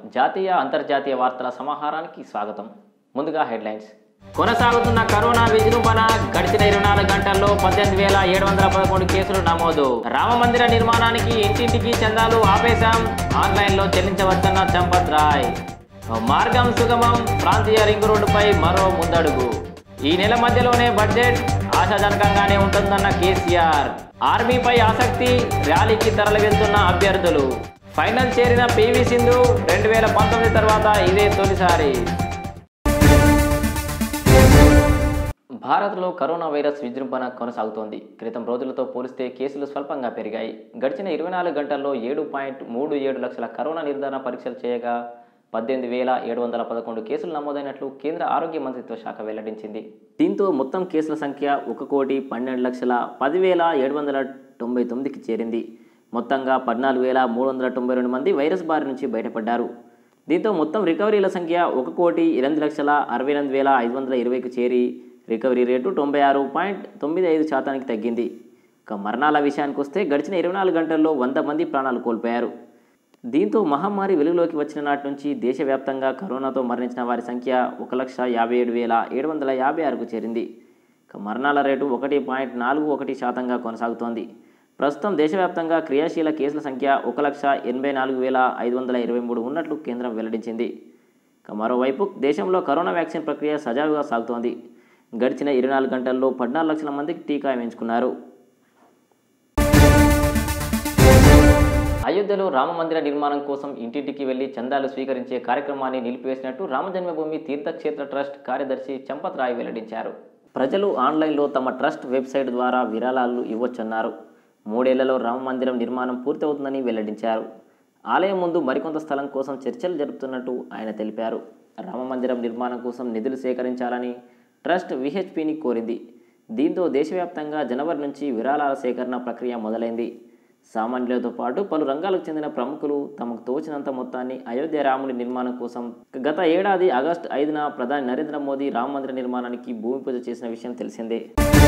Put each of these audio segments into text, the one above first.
జాతీయ అంతర్జాతీయ వార్తల సమాహారానికి స్వాగతం ముందుగా హెడ్లైన్స్ కొనసాగుతున్న కరోనా విజృంభణ గడిచిన ఇరవై నాలుగు గంటల్లో పద్దెనిమిది వేల ఏడు వందల పదకొండు కేసులు నమోదు రామమందిర నిర్మాణానికి ఇంటింటికి చందాలు ఆపేశాం ఆన్లైన్లో చెల్లించవచ్చన్న చంపత్ రాయ్ మార్గం సుగమం ప్రాంతీయ రింగ్ రోడ్డుపై మరో ముందడుగు ఈ నెల మధ్యలోనే బడ్జెట్ ఆశాజనకంగానే ఉంటుందన్న కేసీఆర్ ఆర్మీపై ఆసక్తి ర్యాలీకి తరలి వెళ్తున్న అభ్యర్థులు ఫైనల్ చేరిన పివి సింధు రెండు వేల పంతొమ్మిది తర్వాత ఇదే తొలిసారి భారత్లో కరోనా వైరస్ విజృంభణ కొనసాగుతోంది క్రితం రోజులతో పోలిస్తే కేసులు స్వల్పంగా పెరిగాయి గడిచిన ఇరవై నాలుగు గంటల్లో ఏడు పాయింట్ మూడు ఏడు లక్షల కరోనా నిర్ధారణ పరీక్షలు చేయగా పద్దెనిమిది వేల ఏడు వందల పదకొండు కేసులు నమోదైనట్లు కేంద్ర ఆరోగ్య మంత్రిత్వ శాఖ వెల్లడించింది దీంతో మొత్తం కేసుల సంఖ్య ఒక కోటి పన్నెండు లక్షల పదివేల ఏడు వందల తొంభై తొమ్మిదికి చేరింది మొత్తంగా పద్నాలుగు వేల మూడు వందల తొంభై రెండు మంది వైరస్ బారి నుంచి బయటపడ్డారు దీంతో మొత్తం రికవరీల సంఖ్య ఒక కోటి ఎనిమిది లక్షల అరవై ఎనిమిది వేల ఐదు వందల ఇరవైకి చేరి రికవరీ రేటు తొంభై ఆరు పాయింట్ తొమ్మిది ఐదు శాతానికి తగ్గింది ఇక మరణాల విషయానికి వస్తే గడిచిన ఇరవై నాలుగు గంటల్లో వంద మంది ప్రాణాలు కోల్పోయారు దీంతో మహమ్మారి వెలుగులోకి వచ్చిన నాటి నుంచి దేశవ్యాప్తంగా కరోనాతో మరణించిన వారి సంఖ్య ఒక లక్ష యాభై ఏడు వేల ఏడు వందల యాభై ఆరుకు చేరింది ఇక మరణాల రేటు ఒకటి పాయింట్ నాలుగు ఒకటి శాతంగా కొనసాగుతోంది ప్రస్తుతం దేశవ్యాప్తంగా క్రియాశీల కేసుల సంఖ్య ఒక లక్ష ఎనభై నాలుగు వేల ఐదు వందల ఇరవై మూడు ఉన్నట్లు కేంద్రం వెల్లడించింది ఇక మరోవైపు దేశంలో కరోనా వ్యాక్సిన్ ప్రక్రియ సజావుగా సాగుతోంది గడిచిన ఇరవై నాలుగు గంటల్లో పద్నాలుగు లక్షల మందికి టీకా వేయించుకున్నారు అయోధ్యలో రామమందిర నిర్మాణం కోసం ఇంటింటికి వెళ్లి చందాలు స్వీకరించే కార్యక్రమాన్ని నిలిపివేసినట్టు రామజన్మభూమి తీర్థక్షేత్ర ట్రస్ట్ కార్యదర్శి చంపత్ రాయ్ వెల్లడించారు ప్రజలు ఆన్లైన్లో తమ ట్రస్ట్ వెబ్సైట్ ద్వారా విరాళాలు ఇవ్వొచ్చన్నారు మూడేళ్లలో రామమందిరం నిర్మాణం పూర్తవుతుందని వెల్లడించారు ఆలయం ముందు మరికొంత స్థలం కోసం చర్చలు జరుపుతున్నట్టు ఆయన తెలిపారు రామమందిరం నిర్మాణం కోసం నిధులు సేకరించాలని ట్రస్ట్ విహెచ్పిని కోరింది దీంతో దేశవ్యాప్తంగా జనవరి నుంచి విరాళాల సేకరణ ప్రక్రియ మొదలైంది సామాన్యులతో పాటు పలు రంగాలకు చెందిన ప్రముఖులు తమకు తోచినంత మొత్తాన్ని అయోధ్య రాముడి నిర్మాణం కోసం గత ఏడాది ఆగస్టు ఐదున ప్రధాని నరేంద్ర మోదీ రామ మందిర నిర్మాణానికి భూమి పూజ చేసిన విషయం తెలిసిందే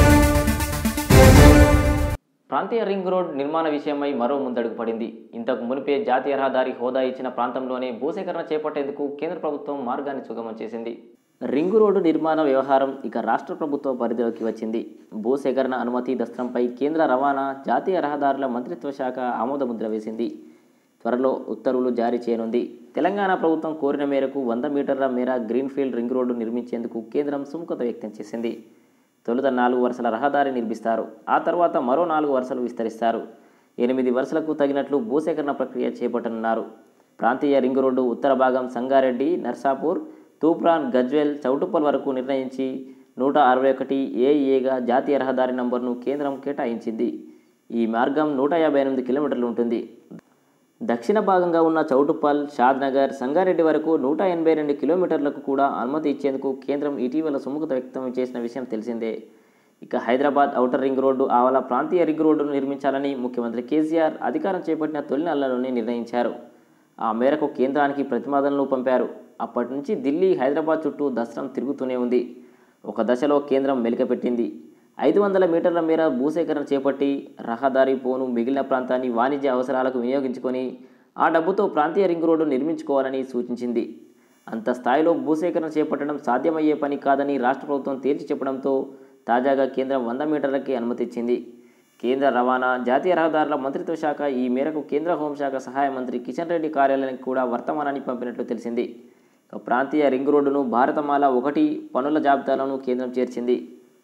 ప్రాంతీయ రింగ్ రోడ్ నిర్మాణ విషయమై మరో ముందడుగు పడింది ఇంతకు మునిపే జాతీయ రహదారి హోదా ఇచ్చిన ప్రాంతంలోనే భూసేకరణ చేపట్టేందుకు కేంద్ర ప్రభుత్వం మార్గాన్ని సుగమం చేసింది రింగు రోడ్డు నిర్మాణ వ్యవహారం ఇక రాష్ట్ర ప్రభుత్వ పరిధిలోకి వచ్చింది భూసేకరణ అనుమతి దస్త్రంపై కేంద్ర రవాణా జాతీయ రహదారుల మంత్రిత్వ శాఖ ఆమోదముద్ర వేసింది త్వరలో ఉత్తర్వులు జారీ చేయనుంది తెలంగాణ ప్రభుత్వం కోరిన మేరకు వంద మీటర్ల మేర గ్రీన్ఫీల్డ్ రింగ్ రోడ్డు నిర్మించేందుకు కేంద్రం సుముఖత వ్యక్తం చేసింది తొలుత నాలుగు వరుసల రహదారి నిర్మిస్తారు ఆ తర్వాత మరో నాలుగు వరుసలు విస్తరిస్తారు ఎనిమిది వరుసలకు తగినట్లు భూసేకరణ ప్రక్రియ చేపట్టనున్నారు ప్రాంతీయ రింగ్ రోడ్డు ఉత్తర భాగం సంగారెడ్డి నర్సాపూర్ తూప్రాన్ గజ్వెల్ చౌటుప్పల్ వరకు నిర్ణయించి నూట అరవై ఒకటి ఏఏగా జాతీయ రహదారి నంబర్ను కేంద్రం కేటాయించింది ఈ మార్గం నూట యాభై ఎనిమిది కిలోమీటర్లు ఉంటుంది దక్షిణ భాగంగా ఉన్న చౌటుప్పల్ షాద్నగర్ సంగారెడ్డి వరకు నూట ఎనభై రెండు కిలోమీటర్లకు కూడా అనుమతి ఇచ్చేందుకు కేంద్రం ఇటీవల సుముఖత వ్యక్తం చేసిన విషయం తెలిసిందే ఇక హైదరాబాద్ ఔటర్ రింగ్ రోడ్డు ఆవల ప్రాంతీయ రింగ్ రోడ్డును నిర్మించాలని ముఖ్యమంత్రి కేసీఆర్ అధికారం చేపట్టిన తొలి నెలలోనే నిర్ణయించారు ఆ మేరకు కేంద్రానికి ప్రతిపాదనలు పంపారు అప్పటి నుంచి ఢిల్లీ హైదరాబాద్ చుట్టూ దసరం తిరుగుతూనే ఉంది ఒక దశలో కేంద్రం మెలికపెట్టింది ఐదు వందల మీటర్ల మేర భూసేకరణ చేపట్టి రహదారి పోను మిగిలిన ప్రాంతాన్ని వాణిజ్య అవసరాలకు వినియోగించుకొని ఆ డబ్బుతో ప్రాంతీయ రింగ్ రోడ్డు నిర్మించుకోవాలని సూచించింది అంత స్థాయిలో భూసేకరణ చేపట్టడం సాధ్యమయ్యే పని కాదని రాష్ట్ర ప్రభుత్వం తేల్చి చెప్పడంతో తాజాగా కేంద్రం వంద మీటర్లకి అనుమతి ఇచ్చింది కేంద్ర రవాణా జాతీయ రహదారుల మంత్రిత్వ శాఖ ఈ మేరకు కేంద్ర హోంశాఖ సహాయ మంత్రి కిషన్ రెడ్డి కార్యాలయానికి కూడా వర్తమానాన్ని పంపినట్లు తెలిసింది ఇక ప్రాంతీయ రింగ్ రోడ్డును భారతమాల ఒకటి పనుల జాబితాలోనూ కేంద్రం చేర్చింది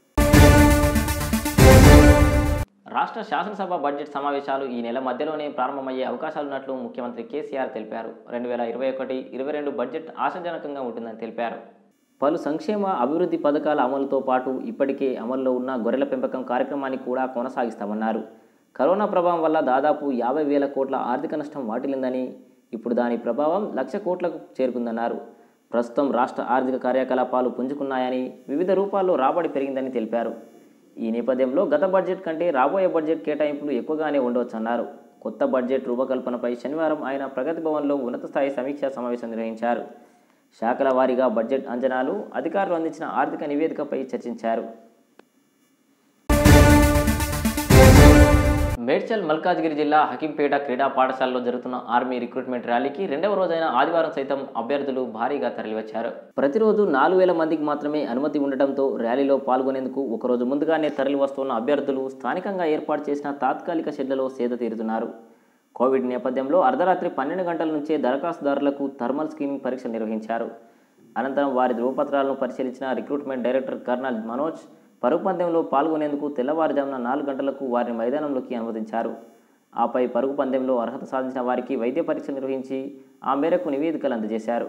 రాష్ట్ర శాసనసభ బడ్జెట్ సమావేశాలు ఈ నెల మధ్యలోనే ప్రారంభమయ్యే అవకాశాలున్నట్లు ముఖ్యమంత్రి కేసీఆర్ తెలిపారు రెండు వేల ఇరవై ఒకటి ఇరవై రెండు బడ్జెట్ ఆశాజనకంగా ఉంటుందని తెలిపారు పలు సంక్షేమ అభివృద్ధి పథకాల అమలుతో పాటు ఇప్పటికే అమల్లో ఉన్న గొర్రెల పెంపకం కార్యక్రమాన్ని కూడా కొనసాగిస్తామన్నారు కరోనా ప్రభావం వల్ల దాదాపు యాభై వేల కోట్ల ఆర్థిక నష్టం వాటిల్లిందని ఇప్పుడు దాని ప్రభావం లక్ష కోట్లకు చేరుకుందన్నారు ప్రస్తుతం రాష్ట్ర ఆర్థిక కార్యకలాపాలు పుంజుకున్నాయని వివిధ రూపాల్లో రాబడి పెరిగిందని తెలిపారు ఈ నేపథ్యంలో గత బడ్జెట్ కంటే రాబోయే బడ్జెట్ కేటాయింపులు ఎక్కువగానే ఉండవచ్చన్నారు కొత్త బడ్జెట్ రూపకల్పనపై శనివారం ఆయన ప్రగతి భవన్లో ఉన్నత స్థాయి సమీక్షా సమావేశం నిర్వహించారు శాఖల వారీగా బడ్జెట్ అంచనాలు అధికారులు అందించిన ఆర్థిక నివేదికపై చర్చించారు మేడ్చల్ మల్కాజ్గిరి జిల్లా హకింపేట క్రీడా పాఠశాలలో జరుగుతున్న ఆర్మీ రిక్రూట్మెంట్ ర్యాలీకి రెండవ రోజైన ఆదివారం సైతం అభ్యర్థులు భారీగా తరలివచ్చారు ప్రతిరోజు నాలుగు వేల మందికి మాత్రమే అనుమతి ఉండటంతో ర్యాలీలో పాల్గొనేందుకు ఒకరోజు ముందుగానే తరలి వస్తున్న అభ్యర్థులు స్థానికంగా ఏర్పాటు చేసిన తాత్కాలిక షెడ్లలో సేద తీరుతున్నారు కోవిడ్ నేపథ్యంలో అర్ధరాత్రి పన్నెండు గంటల నుంచే దరఖాస్తుదారులకు థర్మల్ స్క్రీనింగ్ పరీక్ష నిర్వహించారు అనంతరం వారి ధృవపత్రాలను పరిశీలించిన రిక్రూట్మెంట్ డైరెక్టర్ కర్నల్ మనోజ్ పరుగు పందెంలో పాల్గొనేందుకు తెల్లవారుజామున నాలుగు గంటలకు వారిని మైదానంలోకి అనుమతించారు ఆపై పరుగు పందెంలో అర్హత సాధించిన వారికి వైద్య పరీక్ష నిర్వహించి ఆ మేరకు నివేదికలు అందజేశారు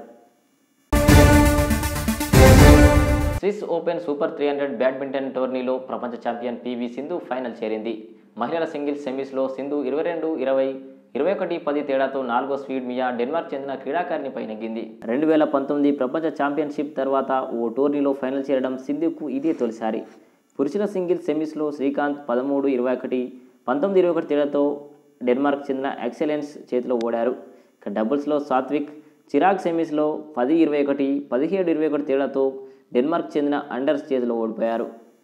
Swiss Open Super three hundred badminton టోర్నీలో ప్రపంచ ఛాంపియన్ పివి సింధు ఫైనల్ చేరింది మహిళల సింగిల్స్ సెమీస్లో సింధు ఇరవై రెండు ఇరవై ఇరవై ఒకటి పది తేడాతో నాలుగో స్పీడ్ మియా డెన్మార్క్ చెందిన క్రీడాకారిణిపై నెగ్గింది రెండు వేల పంతొమ్మిది ప్రపంచ ఛాంపియన్షిప్ తర్వాత ఓ టోర్నీలో ఫైనల్ చేరడం సింధుకు ఇదే తొలిసారి పురుషుల సింగిల్స్ సెమీస్లో శ్రీకాంత్ పదమూడు ఇరవై ఒకటి పంతొమ్మిది ఇరవై ఒకటి తేడాతో డెన్మార్క్ చెందిన ఎక్సలెన్స్ చేతిలో ఓడారు ఇక డబుల్స్లో సాత్విక్ చిరాగ్ సెమీస్లో పది ఇరవై ఒకటి పదిహేడు ఇరవై ఒకటి తేడాతో డెన్మార్క్ చెందిన అండర్స్ చేతిలో ఓడిపోయారు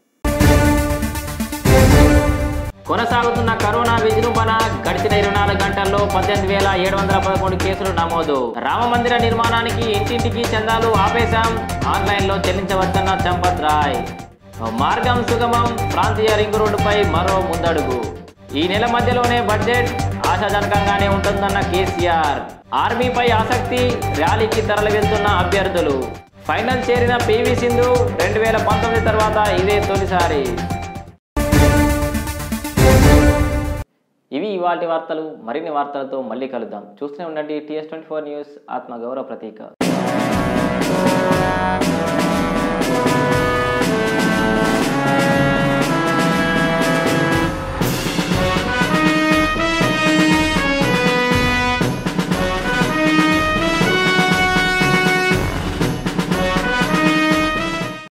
కొనసాగుతున్న కరోనా విజృంభణ గడిచిన ఇరవై నాలుగు గంటల్లో పద్దెనిమిది వేల ఏడు వందల పదకొండు కేసులు నమోదు రామ మందిర నిర్మాణానికి ఇంటింటికి చందాలు ఆపేశాం ఆన్లైన్లో చెల్లించవద్దన్న చంపత్ రాయ్ మార్గం సుగమం ప్రాంతీయ రింగ్ రోడ్డుపై మరో ముందడుగు ఈ నెల మధ్యలోనే బడ్జెట్ ఆశాజనకంగానే ఉంటుందన్న కేసీఆర్ ఆర్మీపై ఆసక్తి ర్యాలీకి తరలి వెళ్తున్న అభ్యర్థులు ఫైనల్ చేరిన పివి సింధు రెండు వేల పంతొమ్మిది తర్వాత ఇదే తొలిసారి ఇవి ఇవాటి వార్తలు మరిన్ని వార్తలతో మళ్ళీ కలుద్దాం చూస్తూనే ఉండండి టీఎస్ ట్వంటీ ఫోర్ న్యూస్ ఆత్మ గౌరవ ప్రతీక